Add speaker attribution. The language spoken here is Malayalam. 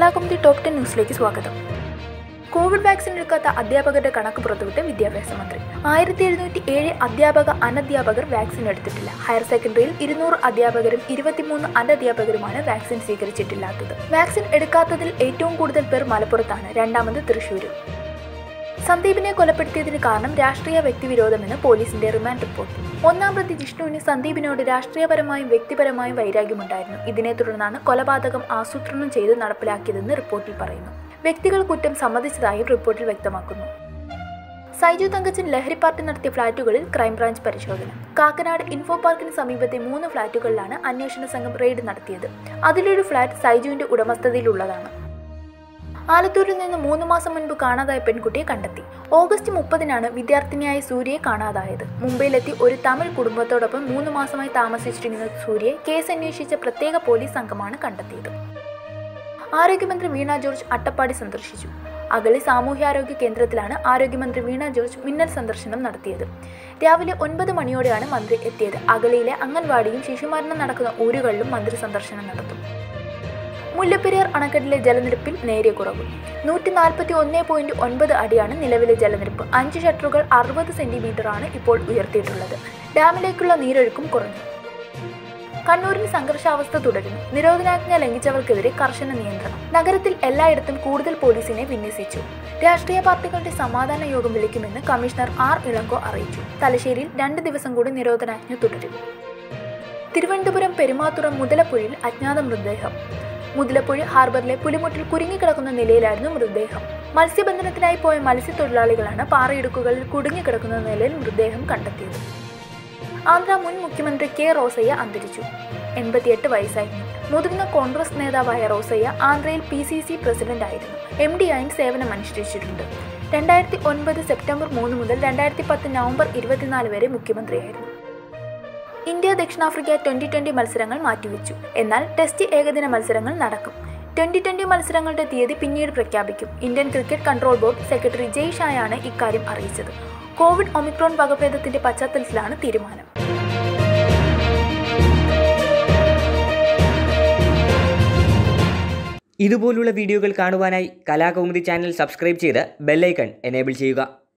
Speaker 1: കലാകൗമുദി ടോപ്പ് ടെൻ ന്യൂസിലേക്ക് സ്വാഗതം കോവിഡ് വാക്സിൻ എടുക്കാത്ത അധ്യാപകരുടെ കണക്ക് പുറത്തുവിട്ട് വിദ്യാഭ്യാസ മന്ത്രി ആയിരത്തി എഴുന്നൂറ്റി ഏഴ് അധ്യാപക അനധ്യാപകർ വാക്സിൻ എടുത്തിട്ടില്ല ഹയർ സെക്കൻഡറിയിൽ ഇരുന്നൂറ് അധ്യാപകരും ഇരുപത്തിമൂന്ന് അനധ്യാപകരുമാണ് വാക്സിൻ സ്വീകരിച്ചിട്ടില്ലാത്തത് വാക്സിൻ എടുക്കാത്തതിൽ ഏറ്റവും കൂടുതൽ പേർ മലപ്പുറത്താണ് രണ്ടാമത് തൃശൂരും സന്ദീപിനെ കൊലപ്പെടുത്തിയതിന് കാരണം രാഷ്ട്രീയ വ്യക്തിവിരോധമെന്ന് പോലീസിന്റെ റിമാൻഡ് റിപ്പോർട്ട് ഒന്നാം പ്രതി ജിഷ്ണുവിന് സന്ദീപിനോട് രാഷ്ട്രീയപരമായും വ്യക്തിപരമായും വൈരാഗ്യമുണ്ടായിരുന്നു ഇതിനെ തുടർന്നാണ് കൊലപാതകം ആസൂത്രണം ചെയ്ത് നടപ്പിലാക്കിയതെന്ന് റിപ്പോർട്ടിൽ പറയുന്നു വ്യക്തികൾ കുറ്റം സമ്മതിച്ചതായും റിപ്പോർട്ടിൽ വ്യക്തമാക്കുന്നു സൈജു തങ്കച്ചൻ ലഹരി പാർട്ടി നടത്തിയ ഫ്ളാറ്റുകളിൽ ക്രൈംബ്രാഞ്ച് പരിശോധന കാക്കനാട് ഇൻഫോ പാർക്കിന് സമീപത്തെ മൂന്ന് ഫ്ളാറ്റുകളിലാണ് അന്വേഷണ സംഘം റെയ്ഡ് നടത്തിയത് അതിലൊരു ഫ്ളാറ്റ് സൈജുവിന്റെ ഉടമസ്ഥതയിലുള്ളതാണ് ആലത്തൂരിൽ നിന്ന് മൂന്ന് മാസം മുൻപ് കാണാതായ പെൺകുട്ടിയെ കണ്ടെത്തി ഓഗസ്റ്റ് മുപ്പതിനാണ് വിദ്യാർത്ഥിനിയായ സൂര്യയെ കാണാതായത് മുംബൈയിലെത്തി ഒരു തമിഴ് കുടുംബത്തോടൊപ്പം മൂന്ന് മാസമായി താമസിച്ചിരുന്ന സൂര്യയെ കേസ് അന്വേഷിച്ച പ്രത്യേക പോലീസ് സംഘമാണ് കണ്ടെത്തിയത് ആരോഗ്യമന്ത്രി വീണ ജോർജ് അട്ടപ്പാടി സന്ദർശിച്ചു അഗളി സാമൂഹ്യാരോഗ്യ കേന്ദ്രത്തിലാണ് ആരോഗ്യമന്ത്രി വീണ ജോർജ് മിന്നൽ സന്ദർശനം നടത്തിയത് രാവിലെ ഒൻപത് മണിയോടെയാണ് മന്ത്രി എത്തിയത് അഗളിയിലെ അംഗൻവാടിയും ശിശുമരണം നടക്കുന്ന ഊരുകളിലും മന്ത്രി സന്ദർശനം നടത്തും മുല്ലപ്പെരിയാർ അണക്കെട്ടിലെ ജലനിരപ്പിൽ നേരിയ കുറവ് നൂറ്റി നാൽപ്പത്തി ഒന്ന് പോയിന്റ് ഒൻപത് അടിയാണ് നിലവിലെ ജലനിരപ്പ് അഞ്ച് ഷട്ടറുകൾ അറുപത് സെന്റിമീറ്ററാണ് ഇപ്പോൾ ഉയർത്തിയിട്ടുള്ളത് ഡാമിലേക്കുള്ള നീരൊഴുക്കും കുറഞ്ഞു കണ്ണൂരിൽ സംഘർഷാവസ്ഥ തുടരുന്നു നിരോധനാജ്ഞ ലംഘിച്ചവർക്കെതിരെ കർശന നിയന്ത്രണം നഗരത്തിൽ എല്ലായിടത്തും കൂടുതൽ പോലീസിനെ വിന്യസിച്ചു രാഷ്ട്രീയ പാർട്ടികളുടെ സമാധാന യോഗം വിളിക്കുമെന്ന് കമ്മീഷണർ ആർ ഇളങ്കോ അറിയിച്ചു തലശ്ശേരിയിൽ രണ്ട് ദിവസം കൂടി നിരോധനാജ്ഞ തുടരും തിരുവനന്തപുരം പെരുമാത്തുറം മുതലപ്പുഴയിൽ അജ്ഞാത മൃതദേഹം മുതലപ്പുഴ ഹാർബറിലെ പുലിമുട്ടിൽ കുരുങ്ങിക്കിടക്കുന്ന നിലയിലായിരുന്നു മൃതദേഹം മത്സ്യബന്ധനത്തിനായി പോയ മത്സ്യത്തൊഴിലാളികളാണ് പാറയിടുക്കുകളിൽ കുടുങ്ങിക്കിടക്കുന്ന നിലയിൽ മൃതദേഹം കണ്ടെത്തിയത് ആന്ധ്ര മുൻ മുഖ്യമന്ത്രി കെ റോസയ്യ അന്തരിച്ചു എൺപത്തിയെട്ട് വയസ്സായിരുന്നു മുതിർന്ന കോൺഗ്രസ് നേതാവായ റോസയ്യ ആന്ധ്രയിൽ പി സി സി പ്രസിഡന്റ് ആയിരുന്നു എം ഡി ആയും സേവനമനുഷ്ഠിച്ചിട്ടുണ്ട് രണ്ടായിരത്തി ഒൻപത് സെപ്റ്റംബർ മൂന്ന് മുതൽ രണ്ടായിരത്തി പത്ത് നവംബർ ഇരുപത്തിനാല് വരെ മുഖ്യമന്ത്രിയായിരുന്നു ഇന്ത്യ ദക്ഷിണാഫ്രിക്ക ട്വന്റി ട്വന്റി മത്സരങ്ങൾ മാറ്റിവെച്ചു എന്നാൽ ടെസ്റ്റ് ഏകദിന മത്സരങ്ങൾ നടക്കും ട്വന്റി ട്വന്റി മത്സരങ്ങളുടെ തീയതി പിന്നീട് പ്രഖ്യാപിക്കും Indian cricket control board secretary Jay ഷായാണ് ഇക്കാര്യം അറിയിച്ചത് കോവിഡ് ഒമിക്രോൺ വകഭേദത്തിന്റെ പശ്ചാത്തലത്തിലാണ് തീരുമാനം
Speaker 2: ഇതുപോലുള്ള വീഡിയോകൾ കാണുവാനായി കലാകൗമുദി ചാനൽ സബ്സ്ക്രൈബ് ചെയ്ത് ബെല്ലൈക്കൺ എനേബിൾ ചെയ്യുക